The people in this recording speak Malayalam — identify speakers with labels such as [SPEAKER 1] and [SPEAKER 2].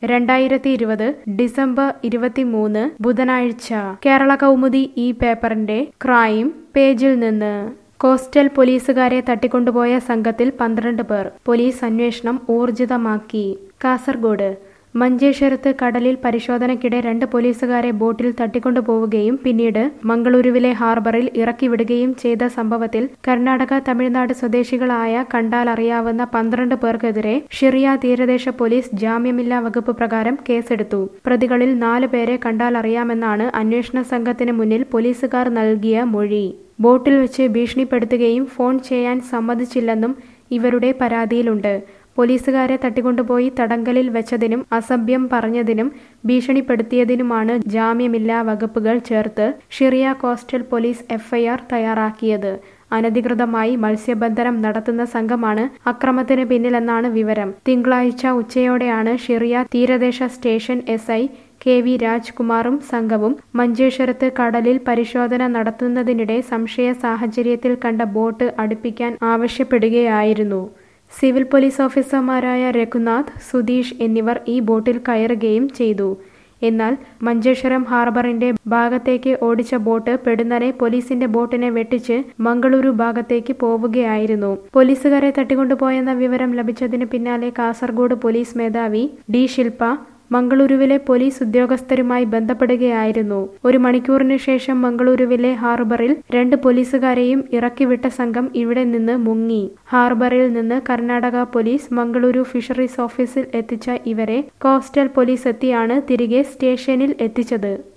[SPEAKER 1] രണ്ടായിരത്തി ഇരുപത് ഡിസംബർ ഇരുപത്തിമൂന്ന് ബുധനാഴ്ച കേരള കൗമുദി ഈ പേപ്പറിന്റെ ക്രൈം പേജിൽ നിന്ന് കോസ്റ്റൽ പോലീസുകാരെ തട്ടിക്കൊണ്ടുപോയ സംഘത്തിൽ പന്ത്രണ്ട് പേർ പോലീസ് അന്വേഷണം ഊർജിതമാക്കി കാസർഗോഡ് മഞ്ചേശ്വരത്ത് കടലിൽ പരിശോധനയ്ക്കിടെ രണ്ട് പോലീസുകാരെ ബോട്ടിൽ തട്ടിക്കൊണ്ടുപോവുകയും പിന്നീട് മംഗളൂരുവിലെ ഹാർബറിൽ ഇറക്കിവിടുകയും ചെയ്ത സംഭവത്തിൽ കർണാടക തമിഴ്നാട് സ്വദേശികളായ കണ്ടാൽ അറിയാവുന്ന പന്ത്രണ്ട് പേർക്കെതിരെ ഷിറിയ തീരദേശ പോലീസ് ജാമ്യമില്ലാ വകുപ്പ് പ്രകാരം കേസെടുത്തു പ്രതികളിൽ നാല് പേരെ കണ്ടാൽ അറിയാമെന്നാണ് അന്വേഷണ സംഘത്തിന് മുന്നിൽ പോലീസുകാർ നൽകിയ മൊഴി ബോട്ടിൽ വെച്ച് ഭീഷണിപ്പെടുത്തുകയും ഫോൺ ചെയ്യാൻ സമ്മതിച്ചില്ലെന്നും ഇവരുടെ പരാതിയിലുണ്ട് പോലീസുകാരെ തട്ടിക്കൊണ്ടുപോയി തടങ്കലിൽ വെച്ചതിനും അസഭ്യം പറഞ്ഞതിനും ഭീഷണിപ്പെടുത്തിയതിനുമാണ് ജാമ്യമില്ലാ വകുപ്പുകൾ ചേർത്ത് ഷിറിയ കോസ്റ്റൽ പോലീസ് എഫ്ഐആർ തയ്യാറാക്കിയത് അനധികൃതമായി മത്സ്യബന്ധനം നടത്തുന്ന സംഘമാണ് അക്രമത്തിന് പിന്നിലെന്നാണ് വിവരം തിങ്കളാഴ്ച ഉച്ചയോടെയാണ് ഷിറിയ തീരദേശ station S I K V രാജ്കുമാറും സംഘവും മഞ്ചേശ്വരത്ത് കടലിൽ പരിശോധന നടത്തുന്നതിനിടെ സംശയ സാഹചര്യത്തിൽ കണ്ട ബോട്ട് അടുപ്പിക്കാൻ ആവശ്യപ്പെടുകയായിരുന്നു സിവിൽ പോലീസ് ഓഫീസർമാരായ രഘുനാഥ് സുധീഷ് എന്നിവർ ഈ ബോട്ടിൽ കയറുകയും ചെയ്തു എന്നാൽ മഞ്ചേശ്വരം ഹാർബറിന്റെ ഭാഗത്തേക്ക് ഓടിച്ച ബോട്ട് പെടുന്നനെ പോലീസിന്റെ ബോട്ടിനെ വെട്ടിച്ച് മംഗളൂരു ഭാഗത്തേക്ക് പോവുകയായിരുന്നു പോലീസുകാരെ തട്ടിക്കൊണ്ടുപോയെന്ന വിവരം ലഭിച്ചതിന് പിന്നാലെ കാസർഗോഡ് പോലീസ് മേധാവി ഡി ശില്പ മംഗളൂരുവിലെ പോലീസ് ഉദ്യോഗസ്ഥരുമായി ബന്ധപ്പെടുകയായിരുന്നു ഒരു മണിക്കൂറിന് ശേഷം മംഗളൂരുവിലെ ഹാർബറിൽ രണ്ട് പോലീസുകാരെയും ഇറക്കിവിട്ട സംഘം ഇവിടെ നിന്ന് മുങ്ങി ഹാർബറിൽ നിന്ന് കർണാടക പോലീസ് മംഗളൂരു ഫിഷറീസ് ഓഫീസിൽ എത്തിച്ച ഇവരെ കോസ്റ്റൽ പോലീസ് എത്തിയാണ് തിരികെ സ്റ്റേഷനിൽ എത്തിച്ചത്